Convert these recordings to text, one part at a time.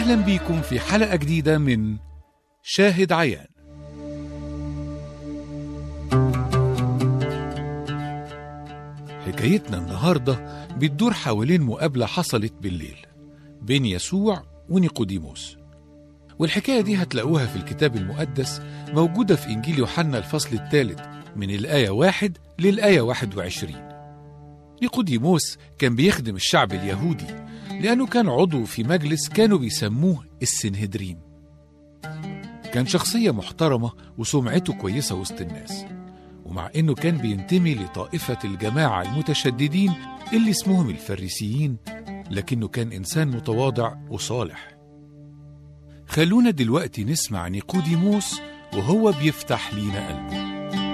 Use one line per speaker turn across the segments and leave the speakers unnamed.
أهلا بيكم في حلقة جديدة من شاهد عيان حكايتنا النهاردة بتدور حوالين مقابلة حصلت بالليل بين يسوع ونيقوديموس والحكاية دي هتلاقوها في الكتاب المقدس موجودة في إنجيل يوحنا الفصل الثالث من الآية واحد للآية واحد وعشرين نيقوديموس كان بيخدم الشعب اليهودي لأنه كان عضو في مجلس كانوا بيسموه السنهدريم كان شخصية محترمة وسمعته كويسة وسط الناس ومع إنه كان بينتمي لطائفة الجماعة المتشددين اللي اسمهم الفريسيين لكنه كان إنسان متواضع وصالح خلونا دلوقتي نسمع نيقوديموس وهو بيفتح لينا قلبه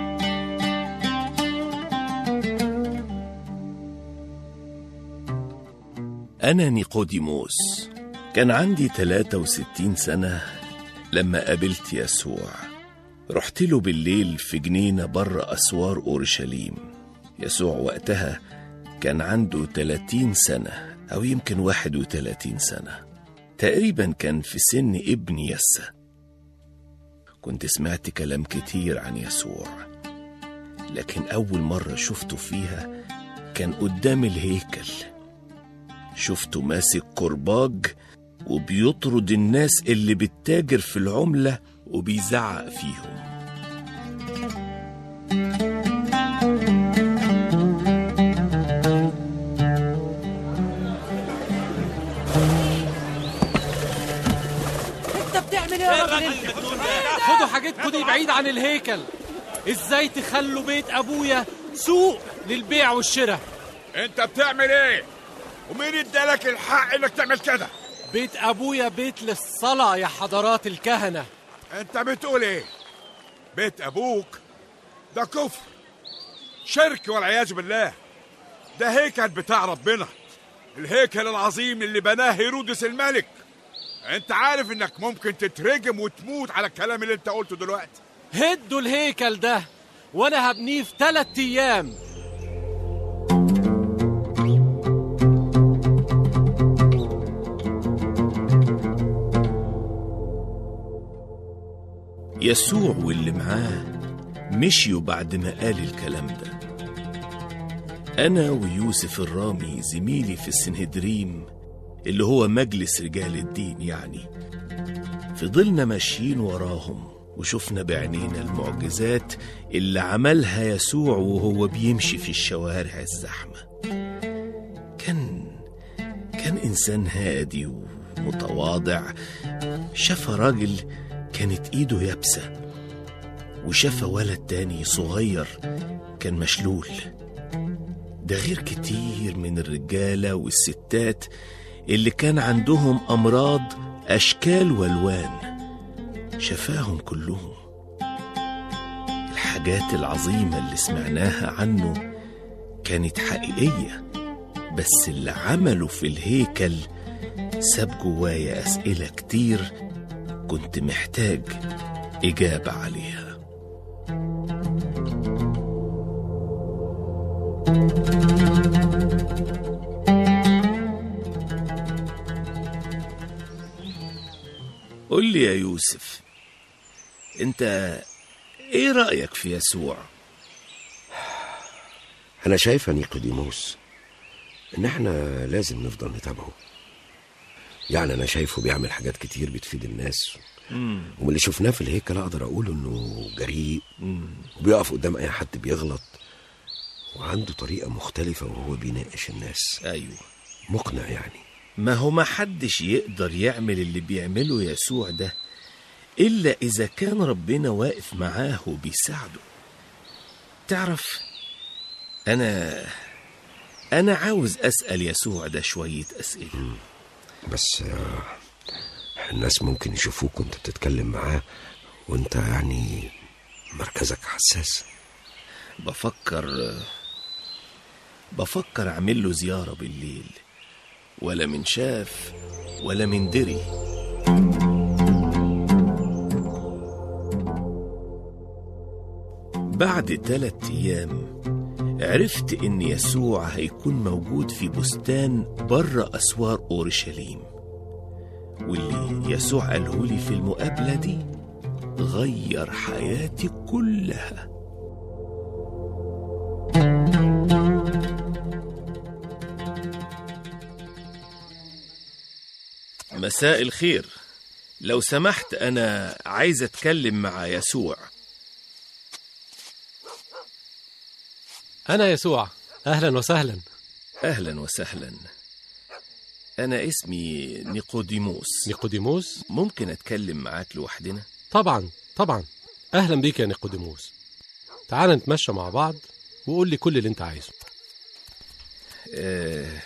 أنا نيقوديموس كان عندي 63 سنة لما قابلت يسوع رحت له بالليل في جنينة بره أسوار أورشليم يسوع وقتها كان عنده 30 سنة أو يمكن 31 سنة تقريبا كان في سن ابن يسى كنت سمعت كلام كتير عن يسوع لكن أول مرة شفته فيها كان قدام الهيكل شفته ماسك كرباج وبيطرد الناس اللي بتتاجر في العملة وبيزعق فيهم
انت بتعمل ايه يا راجل انت؟
خدوا حاجتكم دي بعيد عن الهيكل ازاي تخلوا بيت ابويا سوق للبيع والشراء
انت بتعمل ايه ومين ادالك الحق انك تعمل كده
بيت ابويا بيت للصلاة يا حضرات الكهنة
انت بتقول ايه بيت ابوك ده كفر شرك والعياذ بالله ده هيكل بتاع ربنا الهيكل العظيم اللي بناه هيرودس الملك انت عارف انك ممكن تترجم وتموت على الكلام اللي انت قلته دلوقتي
هدوا الهيكل ده وانا هبنيه في ثلاث ايام
يسوع واللي معاه مشيوا بعد ما قال الكلام ده أنا ويوسف الرامي زميلي في السنهدريم اللي هو مجلس رجال الدين يعني فضلنا ماشيين وراهم وشفنا بعينينا المعجزات اللي عملها يسوع وهو بيمشي في الشوارع الزحمة كان كان إنسان هادي ومتواضع شاف راجل كانت إيده يابسة وشاف ولد تاني صغير كان مشلول ده غير كتير من الرجالة والستات اللي كان عندهم أمراض أشكال والوان شفاهم كلهم الحاجات العظيمة اللي سمعناها عنه كانت حقيقية بس اللي عمله في الهيكل ساب جوايا أسئلة كتير كنت محتاج إجابة عليها قول لي يا يوسف انت ايه رأيك في يسوع
أنا شايف يا نيقوديموس إن إحنا لازم نفضل نتابعه يعني أنا شايفه بيعمل حاجات كتير بتفيد الناس ومن اللي شفناه في الهيكل أقدر أقول إنه جريء وبيقف قدام أي حد بيغلط وعنده طريقة مختلفة وهو بيناقش الناس
ايوه
مقنع يعني
ما هو ما حدش يقدر يعمل اللي بيعمله يسوع ده إلا إذا كان ربنا واقف معاه وبيساعده تعرف أنا أنا عاوز أسأل يسوع ده شوية أسئلة
بس آه، الناس ممكن يشوفوك وانت بتتكلم معاه وانت يعني مركزك حساس
بفكر بفكر أعمل له زيارة بالليل ولا من شاف ولا من دري بعد تلات أيام عرفت إن يسوع هيكون موجود في بستان بره أسوار أورشليم واللي يسوع قاله لي في المقابلة دي غير حياتي كلها مساء الخير لو سمحت أنا عايز أتكلم مع يسوع
أنا يسوع أهلا وسهلا
أهلا وسهلا أنا اسمي نيقوديموس
نيقوديموس
ممكن أتكلم معاك لوحدنا؟
طبعا طبعا أهلا بيك يا نيقوديموس تعال نتمشى مع بعض وقول لي كل اللي أنت عايزه
آه،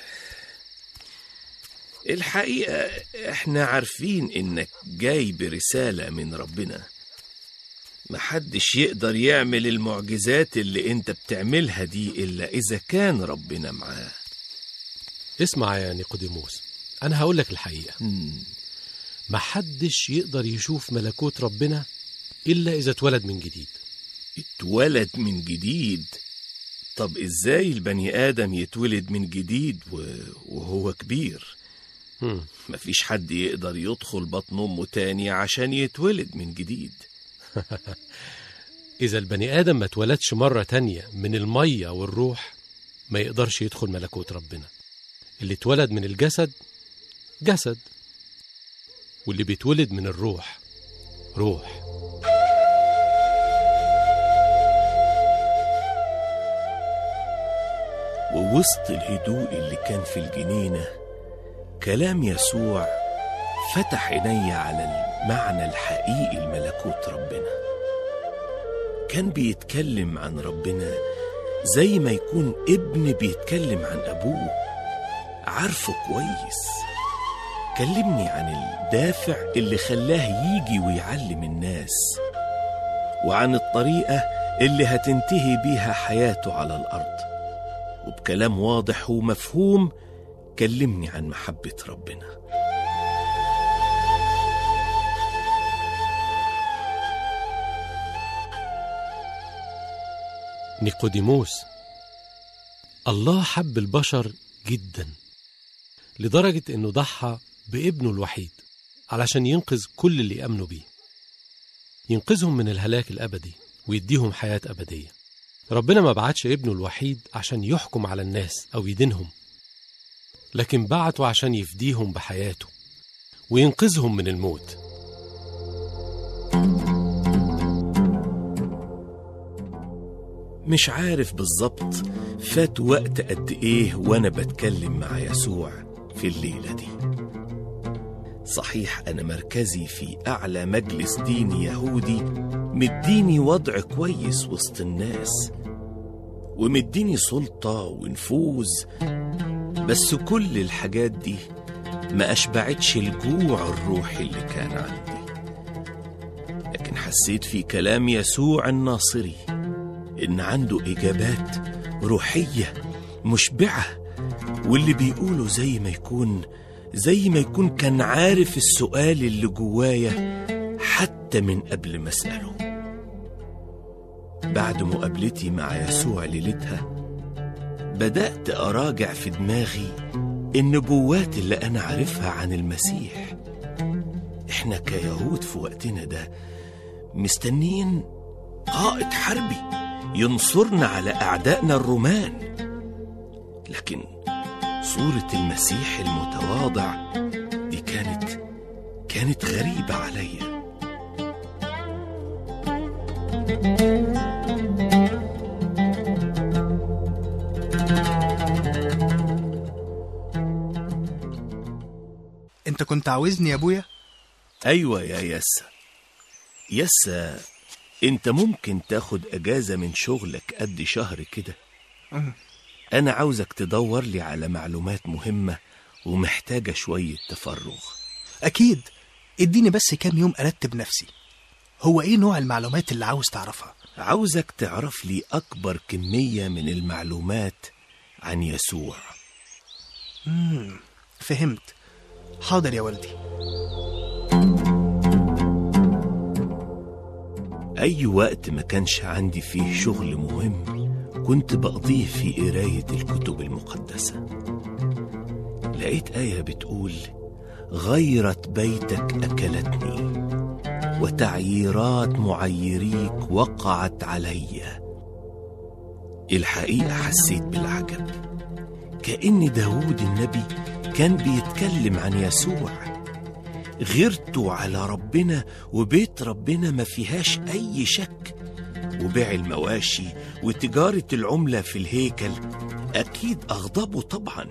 الحقيقة احنا عارفين انك جاي برسالة من ربنا محدش يقدر يعمل المعجزات اللي انت بتعملها دي الا اذا كان ربنا معاه
اسمع يا نيقوديموس أنا هقول لك الحقيقة
مم،
محدش يقدر يشوف ملكوت ربنا إلا إذا اتولد من جديد
اتولد من جديد طب ازاي البني ادم يتولد من جديد و- وهو كبير
هم.
مفيش حد يقدر يدخل بطن امه تاني عشان يتولد من جديد
إذا البني آدم ما اتولدش مرة تانية من المية والروح ما يقدرش يدخل ملكوت ربنا اللي اتولد من الجسد جسد واللي بيتولد من الروح روح
ووسط الهدوء اللي كان في الجنينة كلام يسوع فتح عيني على المعنى الحقيقي لملكوت ربنا كان بيتكلم عن ربنا زي ما يكون ابن بيتكلم عن أبوه عارفه كويس كلمني عن الدافع اللي خلاه يجي ويعلم الناس وعن الطريقة اللي هتنتهي بيها حياته على الأرض وبكلام واضح ومفهوم كلمني عن محبة ربنا
نيقوديموس الله حب البشر جدا لدرجة انه ضحى بابنه الوحيد علشان ينقذ كل اللي يأمنوا بيه ينقذهم من الهلاك الأبدي ويديهم حياة أبدية ربنا ما بعتش ابنه الوحيد عشان يحكم على الناس أو يدينهم لكن بعته عشان يفديهم بحياته وينقذهم من الموت
مش عارف بالظبط فات وقت قد ايه وانا بتكلم مع يسوع في الليلة دي صحيح انا مركزي في اعلى مجلس ديني يهودي مديني وضع كويس وسط الناس ومديني سلطة ونفوذ بس كل الحاجات دي ما أشبعتش الجوع الروحي اللي كان عندي لكن حسيت في كلام يسوع الناصري إن عنده إجابات روحية مشبعة واللي بيقوله زي ما يكون زي ما يكون كان عارف السؤال اللي جوايا حتى من قبل ما أسأله بعد مقابلتي مع يسوع ليلتها بدأت أراجع في دماغي النبوات اللي أنا عارفها عن المسيح إحنا كيهود في وقتنا ده مستنيين قائد حربي ينصرنا على أعدائنا الرومان لكن صورة المسيح المتواضع دي كانت كانت غريبة عليا
انت كنت عاوزني يا ابويا
أيوة يا يسا يسا أنت ممكن تاخد أجازة من شغلك قد شهر كده
أه.
أنا عاوزك تدور لي على معلومات مهمة ومحتاجة شوية تفرغ
اكيد اديني بس كام يوم ارتب نفسي هو ايه نوع المعلومات اللي عاوز تعرفها
عاوزك تعرف لي أكبر كمية من المعلومات عن يسوع
امم فهمت حاضر يا والدي
أي وقت ما كانش عندي فيه شغل مهم كنت بقضيه في قراية الكتب المقدسة لقيت آية بتقول غيرة بيتك أكلتني وتعييرات معيريك وقعت علي الحقيقة حسيت بالعجب كأن داود النبي كان بيتكلم عن يسوع غيرته على ربنا وبيت ربنا ما فيهاش أي شك وبيع المواشي وتجارة العملة في الهيكل أكيد أغضبه طبعا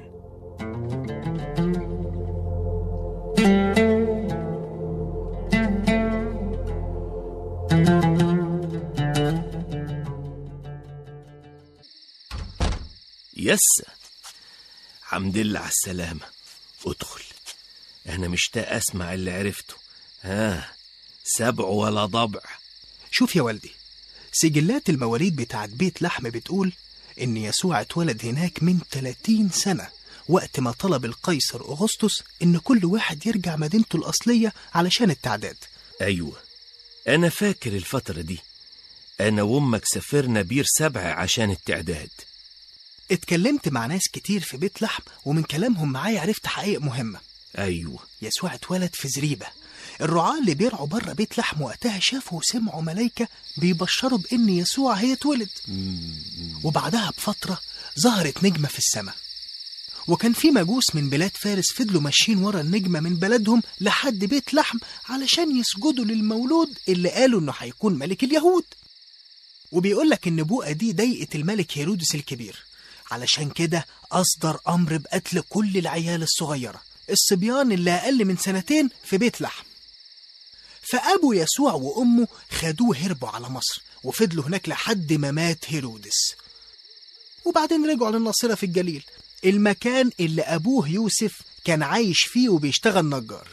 يسا حمد لله على السلامة ادخل أنا مشتاق أسمع اللي عرفته ها سبع ولا ضبع
شوف يا والدي سجلات المواليد بتاعت بيت لحم بتقول إن يسوع اتولد هناك من 30 سنة وقت ما طلب القيصر أغسطس إن كل واحد يرجع مدينته الأصلية علشان التعداد
أيوة أنا فاكر الفترة دي أنا وأمك سافرنا بير سبع عشان التعداد
اتكلمت مع ناس كتير في بيت لحم ومن كلامهم معايا عرفت حقائق مهمة
أيوة
يسوع اتولد في زريبة الرعاة اللي بيرعوا بره بيت لحم وقتها شافوا وسمعوا ملايكة بيبشروا بإن يسوع هيتولد وبعدها بفترة ظهرت نجمة في السماء وكان في مجوس من بلاد فارس فضلوا ماشيين ورا النجمة من بلدهم لحد بيت لحم علشان يسجدوا للمولود اللي قالوا إنه هيكون ملك اليهود وبيقول لك النبوءة دي ضايقت الملك هيرودس الكبير علشان كده أصدر أمر بقتل كل العيال الصغيرة الصبيان اللي أقل من سنتين في بيت لحم فأبو يسوع وأمه خدوه هربوا على مصر وفضلوا هناك لحد ما مات هيرودس وبعدين رجعوا للناصرة في الجليل المكان اللي أبوه يوسف كان عايش فيه وبيشتغل نجار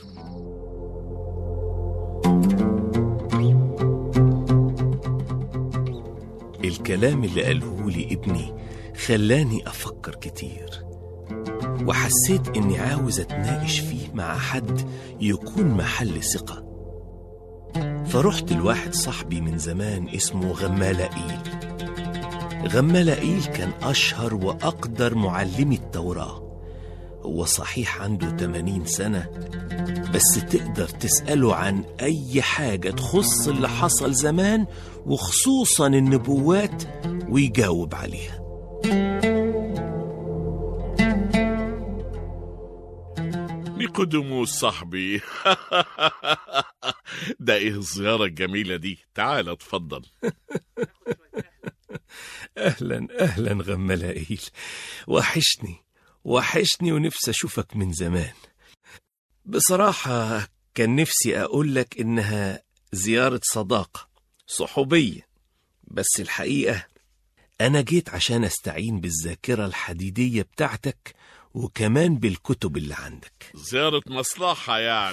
الكلام اللي قاله لي ابني خلاني أفكر كتير وحسيت إني عاوز أتناقش فيه مع حد يكون محل ثقة فرحت لواحد صاحبي من زمان اسمه غمالائيل غمالائيل كان أشهر وأقدر معلمي التوراة هو صحيح عنده 80 سنة بس تقدر تسأله عن أي حاجة تخص اللي حصل زمان وخصوصا النبوات ويجاوب عليها
نيقوديموس صاحبي ده ايه الزيارة الجميلة دي تعال اتفضل
أهلا أهلا غمالائيل وحشني وحشني ونفسي أشوفك من زمان بصراحة كان نفسي أقول لك إنها زيارة صداقة صحوبية بس الحقيقة أنا جيت عشان أستعين بالذاكرة الحديدية بتاعتك وكمان بالكتب اللي عندك
زيارة مصلحة يعني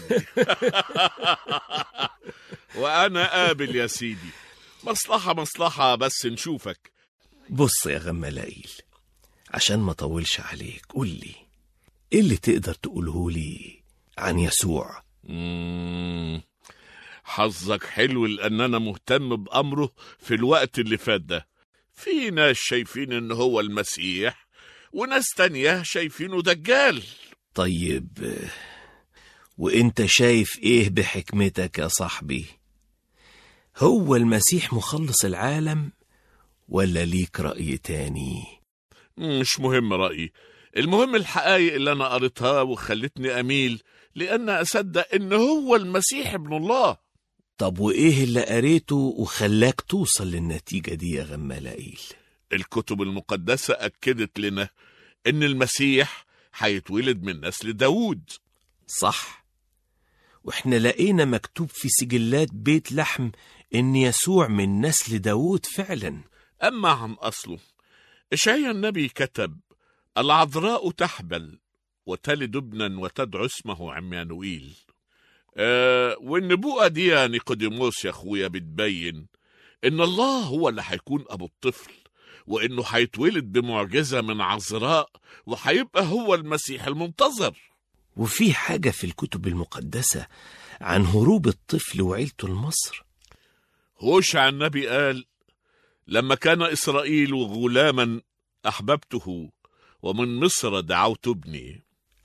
وأنا قابل يا سيدي مصلحة مصلحة بس نشوفك
بص يا غمالائيل عشان ما طولش عليك قول لي ايه اللي تقدر تقوله لي عن يسوع
مم. حظك حلو لأن أنا مهتم بأمره في الوقت اللي فات ده في ناس شايفين إن هو المسيح وناس تانية شايفينه دجال
طيب آه، وانت شايف ايه بحكمتك يا صاحبي هو المسيح مخلص العالم ولا ليك رأي تاني
مش مهم رأيي المهم الحقائق اللي أنا قريتها وخلتني أميل لأن أصدق إن هو المسيح ابن الله
طب وايه اللي قريته وخلاك توصل للنتيجة دي يا غمالائيل
الكتب المقدسة أكدت لنا إن المسيح هيتولد من نسل داوود
صح واحنا لقينا مكتوب في سجلات بيت لحم ان يسوع من نسل داوود فعلا
أما عن أصله إشعيا النبي كتب العذراء تحبل وتلد ابنا وتدعو اسمه عمانوئيل آه والنبوءة دي يا نيقوديموس يا أخويا بتبين إن الله هو اللي هيكون أبو الطفل وإنه هيتولد بمعجزة من عذراء وهيبقى هو المسيح المنتظر
وفي حاجة في الكتب المقدسة عن هروب الطفل وعيلته لمصر
هوشع النبي قال لما كان إسرائيل غلاما أحببته ومن مصر دعوت ابني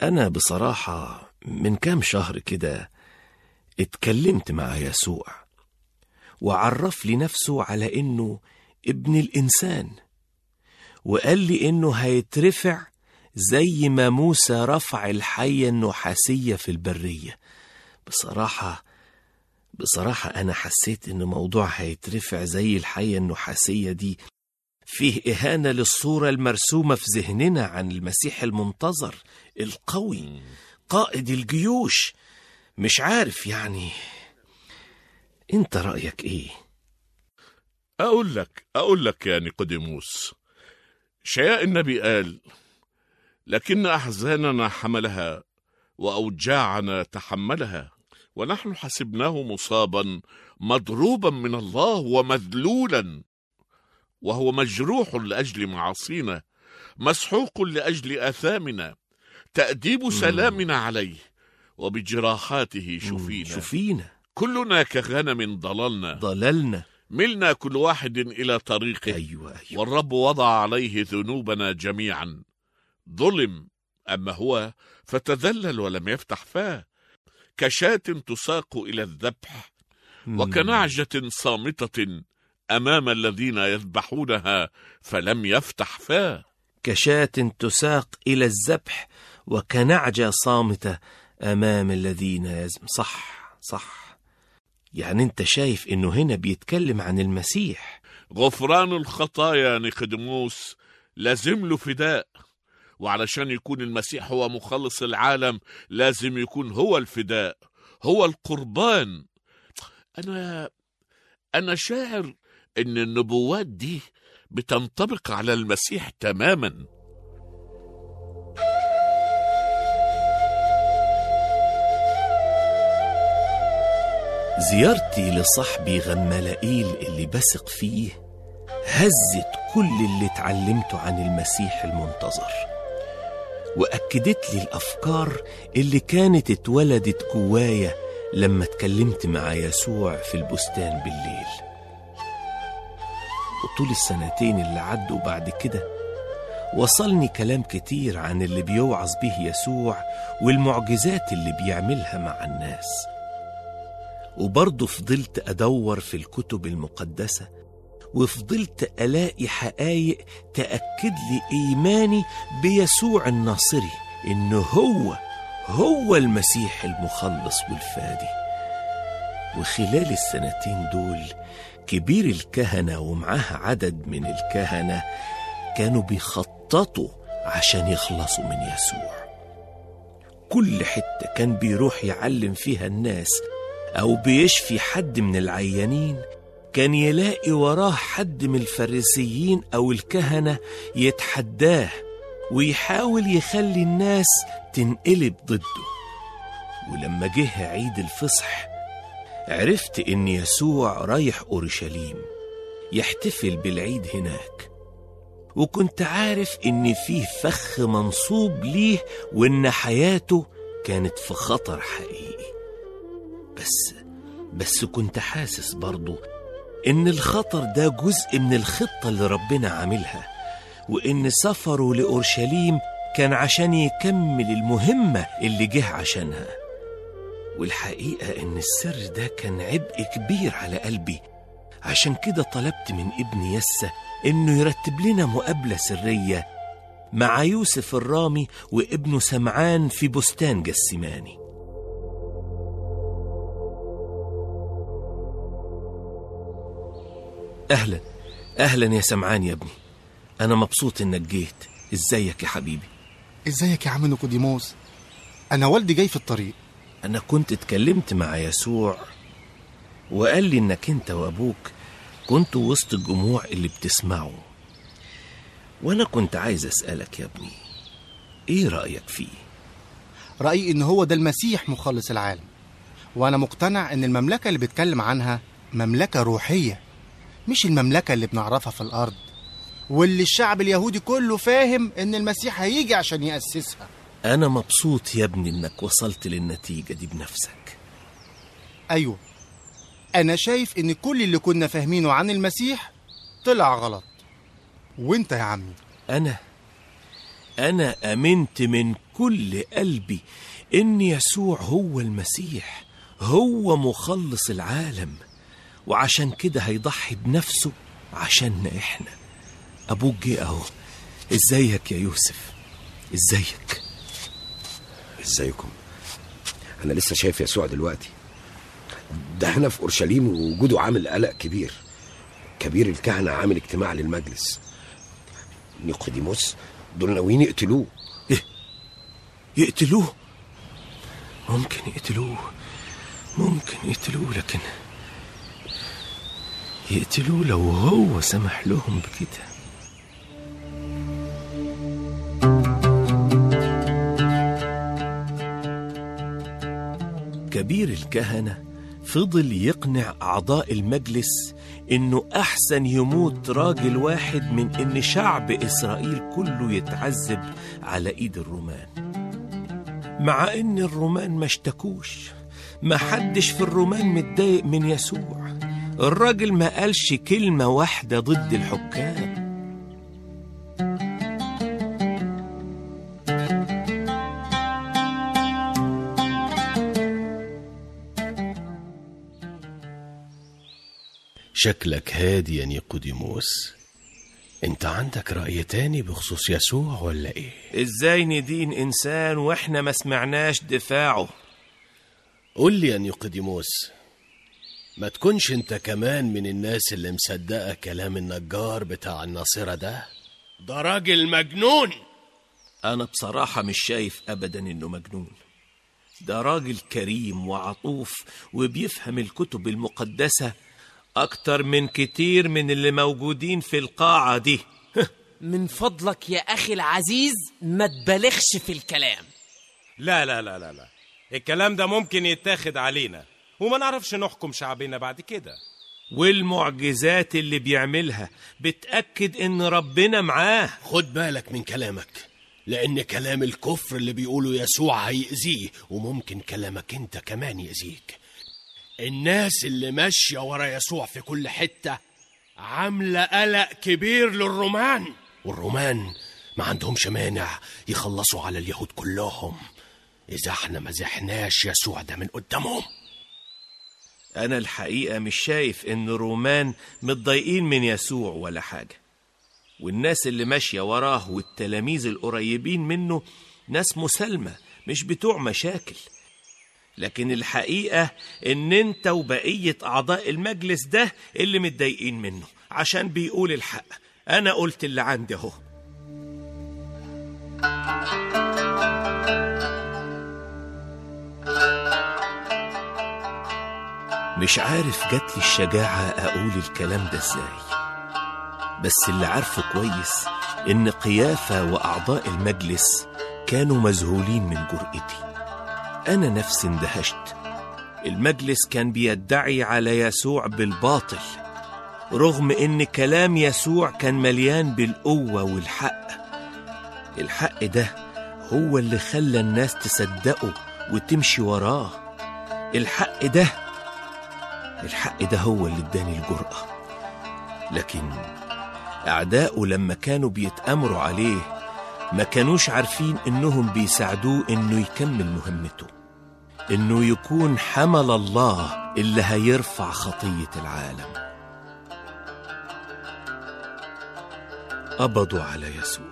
أنا بصراحة من كام شهر كده اتكلمت مع يسوع وعرف لي نفسه على إنه ابن الإنسان وقال لي إنه هيترفع زي ما موسى رفع الحية النحاسية في البرية بصراحة بصراحة أنا حسيت إن موضوع هيترفع زي الحية النحاسية دي فيه إهانة للصورة المرسومة في ذهننا عن المسيح المنتظر القوي قائد الجيوش مش عارف يعني انت رأيك ايه
أقول لك أقول لك يا نيقوديموس شياء النبي قال لكن أحزاننا حملها وأوجاعنا تحملها ونحن حسبناه مصابا مضروبا من الله ومذلولا وهو مجروح لأجل معاصينا مسحوق لأجل آثامنا تأديب سلامنا عليه وبجراحاته شفينا
شوفينا
كلنا كغنم ضللنا
ضللنا
ملنا كل واحد إلى طريقه
أيوة أيوة
والرب وضع عليه ذنوبنا جميعا ظلم أما هو فتذلل ولم يفتح فاه كشاة تساق إلى الذبح وكنعجة صامتة أمام الذين يذبحونها فلم يفتح فاه
كشاة تساق إلى الذبح وكنعجة صامتة أمام الذين يزم صح صح يعني أنت شايف إنه هنا بيتكلم عن المسيح
غفران الخطايا نيقدموس لازم له فداء وعلشان يكون المسيح هو مخلص العالم لازم يكون هو الفداء هو القربان انا انا شاعر ان النبوات دي بتنطبق على المسيح تماما
زيارتي لصاحبي غمالائيل اللي بثق فيه هزت كل اللي اتعلمته عن المسيح المنتظر وأكدت لي الأفكار اللي كانت اتولدت جوايا لما اتكلمت مع يسوع في البستان بالليل وطول السنتين اللي عدوا بعد كده وصلني كلام كتير عن اللي بيوعظ به يسوع والمعجزات اللي بيعملها مع الناس وبرضه فضلت أدور في الكتب المقدسة وفضلت ألاقي حقايق تأكد لي إيماني بيسوع الناصري إنه هو هو المسيح المخلص والفادي وخلال السنتين دول كبير الكهنة ومعاه عدد من الكهنة كانوا بيخططوا عشان يخلصوا من يسوع كل حتة كان بيروح يعلم فيها الناس أو بيشفي حد من العيانين كان يلاقي وراه حد من الفريسيين أو الكهنة يتحداه ويحاول يخلي الناس تنقلب ضده ولما جه عيد الفصح عرفت إن يسوع رايح أورشليم يحتفل بالعيد هناك وكنت عارف إن فيه فخ منصوب ليه وإن حياته كانت في خطر حقيقي بس بس كنت حاسس برضو إن الخطر ده جزء من الخطة اللي ربنا عاملها وإن سفره لأورشليم كان عشان يكمل المهمة اللي جه عشانها والحقيقة إن السر ده كان عبء كبير على قلبي عشان كده طلبت من ابن يسة إنه يرتب لنا مقابلة سرية مع يوسف الرامي وابنه سمعان في بستان جسماني أهلا أهلا يا سمعان يا ابني أنا مبسوط إنك جيت إزيك يا حبيبي
ازيك يا عم نيقوديموس انا والدي جاي في الطريق
أنا كنت اتكلمت مع يسوع وقال لي إنك أنت وأبوك كنتوا وسط الجموع اللي بتسمعوا وأنا كنت عايز أسألك يا ابني إيه رأيك فيه؟
رأيي ان هو ده المسيح مخلص العالم وانا مقتنع ان المملكة اللي بيتكلم عنها مملكة روحية مش المملكة اللي بنعرفها في الارض واللي الشعب اليهودي كله فاهم ان المسيح هيجي عشان يأسسها
أنا مبسوط يا ابني إنك وصلت للنتيجة دي بنفسك
ايوه انا شايف ان كل اللي كنا فاهمينه عن المسيح طلع غلط وانت يا عمي
أنا أنا أمنت من بكل قلبي إن يسوع هو المسيح هو مخلص العالم وعشان كده هيضحي بنفسه عشاننا إحنا أبوك جه أهو إزيك يا يوسف إزيك
ازيكم انا لسه شايف يسوع دلوقتي ده هنا في اورشليم ووجوده عامل قلق كبير كبير الكهنه عامل اجتماع للمجلس نيقوديموس دول ناويين يقتلوه
يقتلوه ممكن يقتلوه ممكن يقتلوه لكن يقتلوه لو هو سمح لهم بكده كبير الكهنة فضل يقنع أعضاء المجلس إنه أحسن يموت راجل واحد من إن شعب إسرائيل كله يتعذب على إيد الرومان مع إن الرومان ما اشتكوش ما حدش في الرومان متضايق من يسوع الراجل ما قالش كلمة واحدة ضد الحكام
شكلك هادي يا نيقوديموس انت عندك رأي تاني بخصوص يسوع ولا ايه
إزاي ندين إنسان وإحنا ما سمعناش دفاعه
قول لي يا نيقوديموس ما تكونش انت كمان من الناس اللي مصدقة كلام النجار بتاع الناصرة ده ده راجل مجنون
أنا بصراحة مش شايف أبدا إنه مجنون ده راجل كريم وعطوف وبيفهم الكتب المقدسة أكتر من كتير من اللي موجودين في القاعة دي
من فضلك يا أخي العزيز ما تبالغش في الكلام
لا لا لا لا لا الكلام ده ممكن يتاخد علينا وما نعرفش نحكم شعبنا بعد كده
والمعجزات اللي بيعملها بتأكد إن ربنا معاه
خد بالك من كلامك لأن كلام الكفر اللي بيقوله يسوع هيأذيه وممكن كلامك انت كمان يأذيك الناس اللي ماشية ورا يسوع في كل حتة عاملة قلق كبير للرومان والرومان ما عندهمش مانع يخلصوا على اليهود كلهم إذا احنا ما زحناش يسوع ده من قدامهم
أنا الحقيقة مش شايف إن الرومان متضايقين من يسوع ولا حاجة والناس اللي ماشية وراه والتلاميذ القريبين منه ناس مسالمة مش بتوع مشاكل لكن الحقيقة إن أنت وبقية أعضاء المجلس ده اللي متضايقين منه عشان بيقول الحق أنا قلت اللي عندي أهو مش عارف جاتلي الشجاعة أقول الكلام ده إزاي بس اللي عارفه كويس إن قيافة وأعضاء المجلس كانوا مذهولين من جرأتي أنا نفسي اندهشت المجلس كان بيدعي على يسوع بالباطل رغم إن كلام يسوع كان مليان بالقوة والحق الحق ده هو اللي خلى الناس تصدقه وتمشي وراه الحق ده الحق ده هو اللي اداني الجرأة لكن أعداؤه لما كانوا بيتأمروا عليه ما كانوش عارفين إنهم بيساعدوه إنه يكمل مهمته إنه يكون حمل الله اللي هيرفع خطية العالم قبضوا على يسوع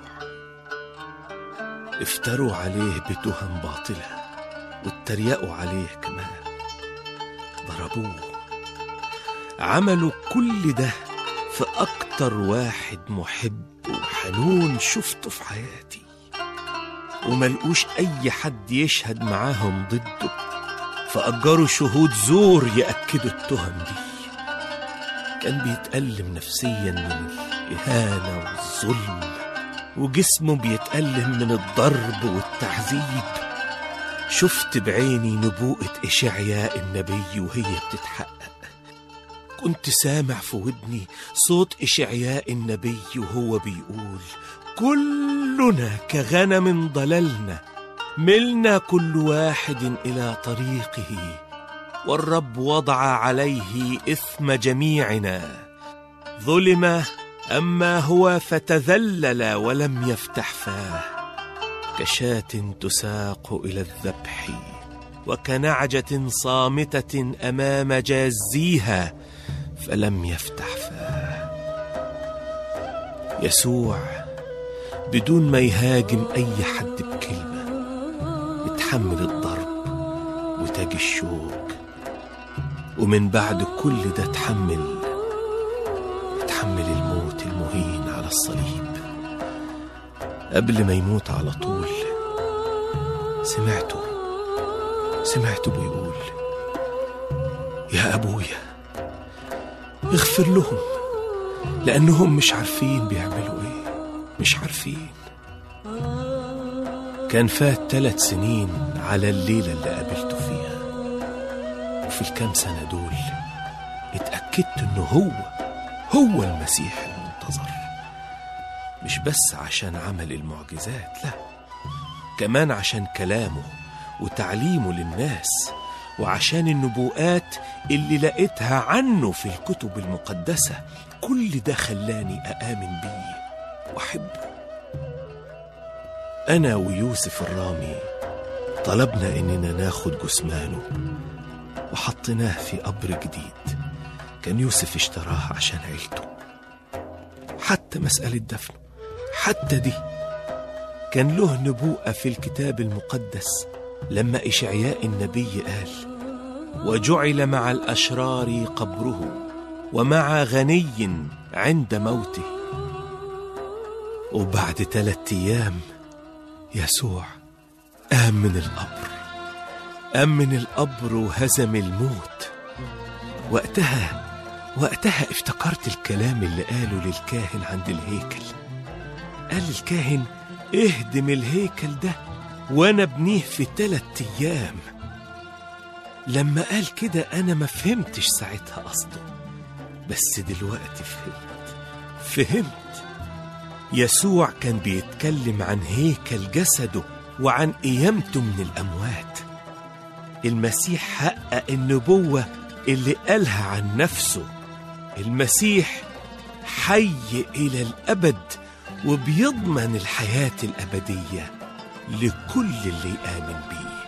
افتروا عليه بتهم باطلة واتريقوا عليه كمان ضربوه عملوا كل ده في أكتر واحد محب وحنون شفته في حياتي وملقوش أي حد يشهد معاهم ضده فأجروا شهود زور يأكدوا التهم دي كان بيتألم نفسيا من الإهانة والظلم وجسمه بيتألم من الضرب والتعذيب شفت بعيني نبوءة إشعياء النبي وهي بتتحقق كنت سامع في ودني صوت إشعياء النبي وهو بيقول كلنا كغنم ضللنا ملنا كل واحد إلى طريقه والرب وضع عليه إثم جميعنا ظلم أما هو فتذلل ولم يفتح فاه كشاة تساق إلى الذبح وكنعجة صامتة أمام جازيها فلم يفتح فاه يسوع بدون ما يهاجم أي حد بكلمة اتحمل الضرب وتاج الشوك ومن بعد كل ده اتحمل اتحمل الموت المهين على الصليب قبل ما يموت على طول سمعته سمعته بيقول يا أبويا اغفر لهم لأنهم مش عارفين بيعملوا إيه مش عارفين كان فات ثلاث سنين على الليلة اللي قابلته فيها وفي الكام سنة دول اتأكدت إنه هو هو المسيح المنتظر مش بس عشان عمل المعجزات لا كمان عشان كلامه وتعليمه للناس وعشان النبوءات اللي لقيتها عنه في الكتب المقدسة كل ده خلاني أآمن بيه وأحبه أنا ويوسف الرامي طلبنا إننا ناخد جثمانه وحطيناه في قبر جديد كان يوسف اشتراه عشان عيلته حتى مسألة دفنه حتى دي كان له نبوءة في الكتاب المقدس لما إشعياء النبي قال وجعل مع الأشرار قبره ومع غني عند موته وبعد ثلاثة أيام يسوع قام من القبر قام من القبر وهزم الموت وقتها وقتها افتكرت الكلام اللي قاله للكاهن عند الهيكل قال الكاهن اهدم الهيكل ده وانا ابنيه في تلات ايام لما قال كده انا ما فهمتش ساعتها قصده بس دلوقتي فهمت فهمت يسوع كان بيتكلم عن هيكل جسده وعن قيامته من الاموات المسيح حقق النبوه اللي قالها عن نفسه المسيح حي الى الابد وبيضمن الحياه الابديه لكل اللي يامن بيه